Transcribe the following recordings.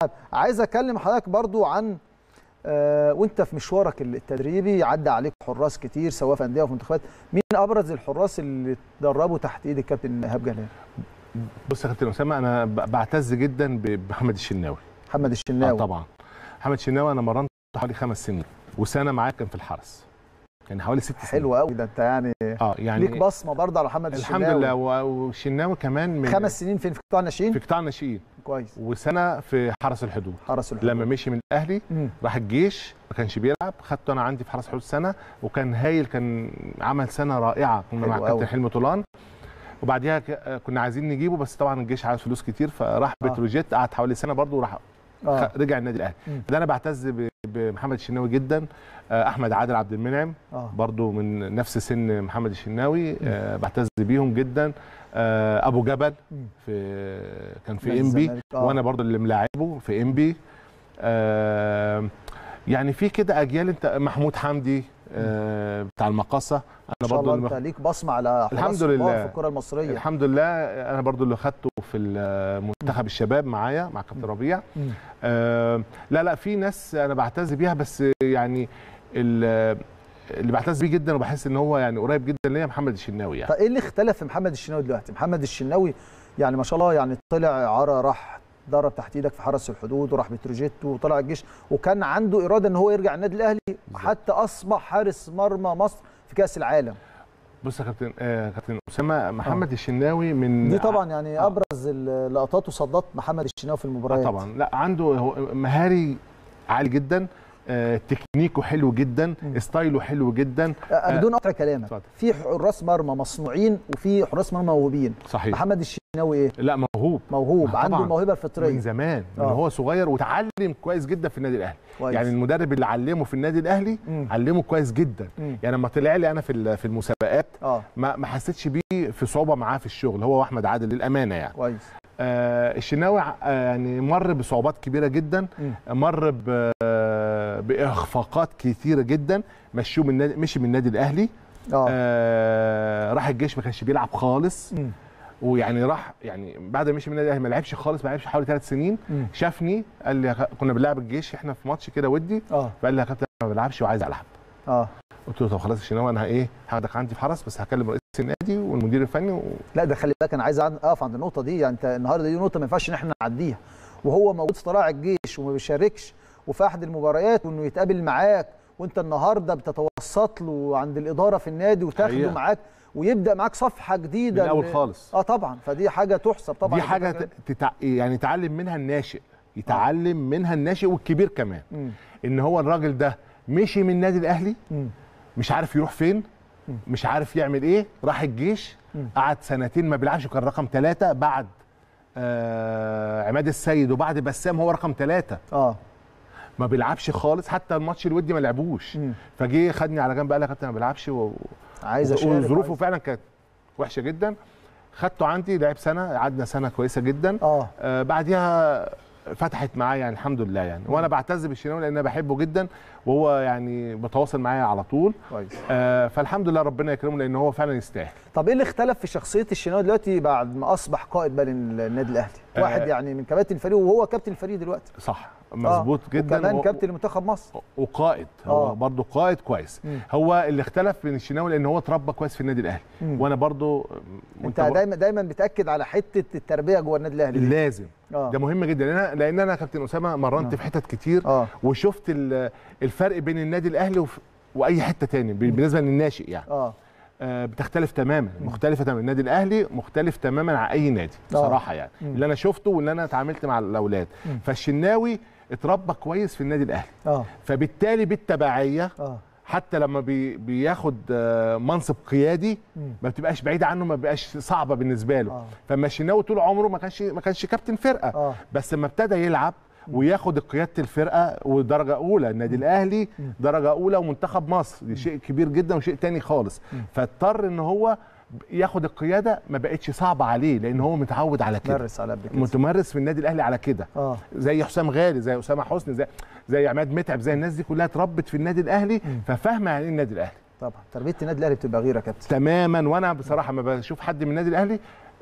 عايز اكلم حضرتك برضو عن آه وانت في مشوارك التدريبي عدى عليك حراس كتير سواء في انديه وفي منتخبات مين ابرز الحراس اللي اتدربوا تحت ايد الكابتن ايهاب جلال بص يا كابتن اسامه انا ب- بعتز جدا بمحمد الشناوي محمد اه الشناوي طبعا محمد الشناوي انا مرنت حوالي خمس سنين وسنه معاه كان في الحرس يعني حوالي ست سنين حلو قوي ده انت يعني, اه يعني ليك بصمه برضه على محمد الحمد الشناوي لله و- والشناوي كمان من خمس سنين فين في قطاع الناشئين في قطاع الناشئين كويس وسنه في حرس الحدود حرس الحدود لما مشي من الاهلي مم. راح الجيش ما كانش بيلعب خدته انا عندي في حرس الحدود سنه وكان هايل كان عمل سنه رائعه كنا حلو مع أوي. كابتن حلمي طولان وبعديها ك- كنا عايزين نجيبه بس طبعا الجيش عايز فلوس كتير فراح آه. بتروجيت قعد حوالي سنه برضه وراح اه خ- رجع النادي الاهلي مم. ده انا بعتز ب- بمحمد الشناوي جدا آه، احمد عادل عبد المنعم اه برضو من نفس سن محمد الشناوي آه، بعتز بيهم جدا آه، ابو جبل مم. في كان في نادي ام بي الزمالك، آه. وانا برضو اللي ملاعبه في ام بي آه، يعني في كده اجيال انت محمود حمدي آه، بتاع المقاصه ان انا شاء برضو الله اللي انت ليك بصمه على حراس الحمد كبار لله. في الكره المصريه الحمد لله انا برضو اللي خدته في منتخب الشباب معايا مع كابتن ربيع مم. آه، لا لا في ناس انا بعتز بيها بس يعني ال- اللي بعتز بيه جدا وبحس ان هو يعني قريب جدا ليا محمد الشناوي يعني طيب ايه اللي اختلف في محمد الشناوي دلوقتي؟ محمد الشناوي يعني ما شاء الله يعني طلع اعاره راح درب تحت ايدك في حرس الحدود وراح بتروجيت وطلع الجيش وكان عنده اراده ان هو يرجع النادي الاهلي حتى اصبح حارس مرمى مصر في كاس العالم بص يا كابتن آه كابتن اسامه محمد الشناوي من دي طبعا يعني آه. ابرز اللقطات وصدات محمد الشناوي في آه المباريات طبعا لا عنده هو مهاري عالي جدا آه تكنيكه حلو جدا مم. ستايله حلو جدا آه، بدون قطع كلامك اتفضل. في حراس مرمى مصنوعين وفي حراس مرمى موهوبين صحيح محمد الشناوي ايه لا موهوب موهوب آه، عنده طبعاً. الموهبه من الفطريه زمان من آه. هو صغير وتعلم كويس جدا في النادي الاهلي كويس. يعني المدرب اللي علمه في النادي الاهلي مم. علمه كويس جدا مم. يعني لما طلع لي انا في ال- في المسابقات اه ما ما حسيتش بيه في صعوبه معاه في الشغل هو واحمد عادل للامانه يعني كويس آه الشناوي ع- آه يعني مر بصعوبات كبيره جدا مم. مر ب- آه باخفاقات كتيره جدا مشوه من النادي مشي من النادي الاهلي اه آه راح الجيش ما كانش بيلعب خالص مم. ويعني راح يعني بعد ما مشي من النادي الاهلي ما لعبش خالص ما لعبش حوالي ثلاث سنين مم. شافني قال لي يا خ- كنا بنلعب الجيش احنا في ماتش كده ودي اه فقال لي يا كابتن أنا ما بلعبش وعايز العب اه قلت له طب خلاص يا شناوي انا ايه هاخدك عندي في حرس بس هكلم رئيس النادي والمدير الفني و... لا ده خلي بالك انا عايز أعن- اقف عند النقطه دي يعني انت النهارده دي نقطه ما ينفعش ان احنا نعديها وهو موجود في طلائع الجيش وما بيشاركش وفي احد المباريات وانه يتقابل معاك وانت النهارده بتتوسط له عند الاداره في النادي وتاخده حقيقة. معاك ويبدا معاك صفحه جديده من الأول ل- خالص. اه طبعا فدي حاجه تحسب طبعا دي حاجه ت- تتع... يعني يتعلم منها الناشئ يتعلم منها الناشئ والكبير كمان مم. ان هو الراجل ده مشي من النادي الاهلي مم. مش عارف يروح فين مش عارف يعمل ايه راح الجيش مم. قعد سنتين ما بيلعبش كان رقم ثلاثة بعد آه عماد السيد وبعد بسام هو رقم ثلاثة اه ما بيلعبش خالص حتى الماتش الودي ما لعبوش مم. فجه خدني على جنب قال لي يا كابتن ما بيلعبش و... عايز اشارك وظروفه عايز- فعلا كانت وحشه جدا خدته عندي لعب سنه قعدنا سنه كويسه جدا اه آه بعديها فتحت معايا يعني الحمد لله يعني وانا بعتز بالشناوي لان انا بحبه جدا وهو يعني بتواصل معايا على طول كويس آه فالحمد لله ربنا يكرمه لان هو فعلا يستاهل طب ايه اللي اختلف في شخصيه الشناوي دلوقتي بعد ما اصبح قائد بقى للنادي الاهلي آه. واحد يعني من كباتن الفريق وهو كابتن الفريق دلوقتي صح مظبوط آه. جدا وكمان و- كابتن لمنتخب مصر وقائد هو آه. برضه قائد كويس مم. هو اللي اختلف بين الشناوي لان هو اتربى كويس في النادي الاهلي مم. وانا برضه انت دايما دايما بتاكد على حته التربيه جوه النادي الاهلي دي. لازم اه ده مهم جدا لان انا لان انا كابتن اسامه مرنت آه. في حتت كتير اه وشفت ال- الفرق بين النادي الاهلي وف- واي حته تاني ب- بالنسبه للناشئ يعني اه آه، بتختلف تماما مختلفه تماما النادي الاهلي مختلف تماما عن اي نادي آه. بصراحه يعني مم. اللي انا شفته واللي انا اتعاملت مع الاولاد مم. فالشناوي اتربى كويس في النادي الاهلي اه فبالتالي بالتبعيه اه حتى لما بي بياخد آه، منصب قيادي مم. ما بتبقاش بعيده عنه ما بيبقاش صعبه بالنسبه له آه. فما الشناوي طول عمره ما كانش ما كانش كابتن فرقه اه بس لما ابتدى يلعب وياخد قياده الفرقه ودرجه اولى النادي الاهلي درجه اولى ومنتخب مصر دي شيء كبير جدا وشيء تاني خالص فاضطر ان هو ياخد القياده ما بقتش صعبه عليه لان هو متعود على كده درس على قد كده متمرس في النادي الاهلي على كده اه زي حسام غالي زي اسامه حسني زي زي عماد متعب زي الناس دي كلها اتربت في النادي الاهلي ففاهمه يعني ايه النادي الاهلي طبعا تربيه النادي الاهلي بتبقى غير يا كابتن تماما وانا بصراحه ما بشوف حد من النادي الاهلي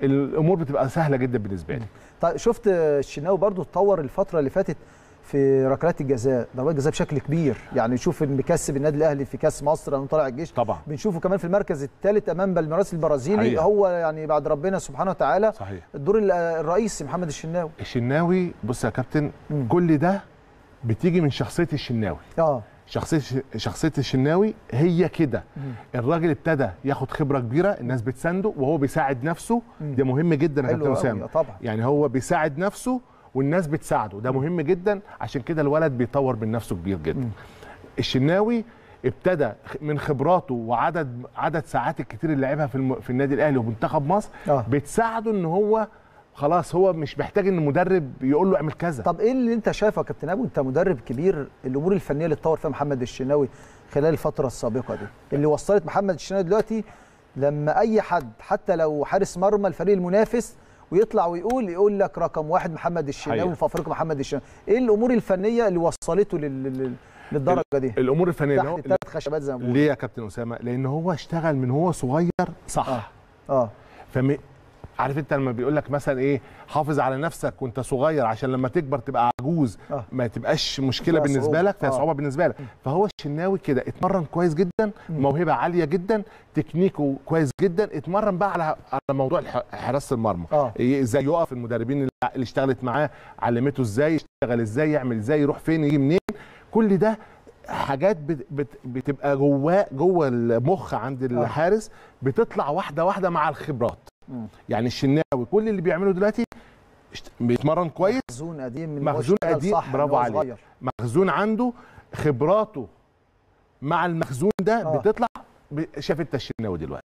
الامور بتبقى سهله جدا بالنسبه لي طيب شفت الشناوي برضو اتطور الفتره اللي فاتت في ركلات الجزاء ضربات الجزاء بشكل كبير يعني نشوف ان بيكسب النادي الاهلي في كاس مصر لما طلع الجيش طبعا بنشوفه كمان في المركز الثالث امام بالميراس البرازيلي حقيقة. هو يعني بعد ربنا سبحانه وتعالى صحيح الدور ال- الرئيسي محمد الشناوي الشناوي بص يا كابتن مم. كل ده بتيجي من شخصيه الشناوي اه شخصيه شخصيه الشناوي هي كده الراجل ابتدى ياخد خبره كبيره الناس بتسانده وهو بيساعد نفسه مم. ده مهم جدا يا حلو كابتن أوي، اسامه آه طبعا يعني هو بيساعد نفسه والناس بتساعده ده مهم جدا عشان كده الولد بيطور من نفسه كبير جدا مم. الشناوي ابتدى من خبراته وعدد عدد ساعات الكتير اللي لعبها في الم... في النادي الاهلي ومنتخب مصر اه بتساعده ان هو خلاص هو مش محتاج ان المدرب يقول له اعمل كذا طب ايه اللي انت شايفه يا كابتن ابو انت مدرب كبير الامور الفنيه اللي اتطور فيها محمد الشناوي خلال الفتره السابقه دي اللي وصلت محمد الشناوي دلوقتي لما اي حد حتى لو حارس مرمى الفريق المنافس ويطلع ويقول يقول لك رقم واحد محمد الشناوي حقيقة. في افريقيا محمد الشناوي ايه الامور الفنيه اللي وصلته لل... لل... للدرجه دي الامور الفنيه تحت اللي هو- الثلاث خشبات زي ما بيقولوا ليه يا كابتن اسامه لان هو اشتغل من هو صغير صح اه اه فم... عارف انت لما بيقول لك مثلا ايه حافظ على نفسك وانت صغير عشان لما تكبر تبقى عجوز آه. ما تبقاش مشكله فيها بالنسبه صعوبة. لك فيها آه. صعوبه بالنسبه لك فهو الشناوي كده اتمرن كويس جدا موهبه عاليه جدا تكنيكه كويس جدا اتمرن بقى على على موضوع الح- حراسه المرمى اه إيه ازاي يقف المدربين اللي اللي اشتغلت معاه علمته ازاي يشتغل ازاي يعمل ازاي يروح فين يجي منين كل ده حاجات بت بت بتبقى جواه جوه المخ عند الحارس بتطلع واحده واحده مع الخبرات مم. يعني الشناوي كل اللي بيعمله دلوقتي اشت- بيتمرن كويس مخزون قديم من مخزون هو اشتغل قديم، صح من برافو هو عليك. صغير. مخزون عنده خبراته مع المخزون ده آه. بتطلع ب- شاف انت الشناوي دلوقتي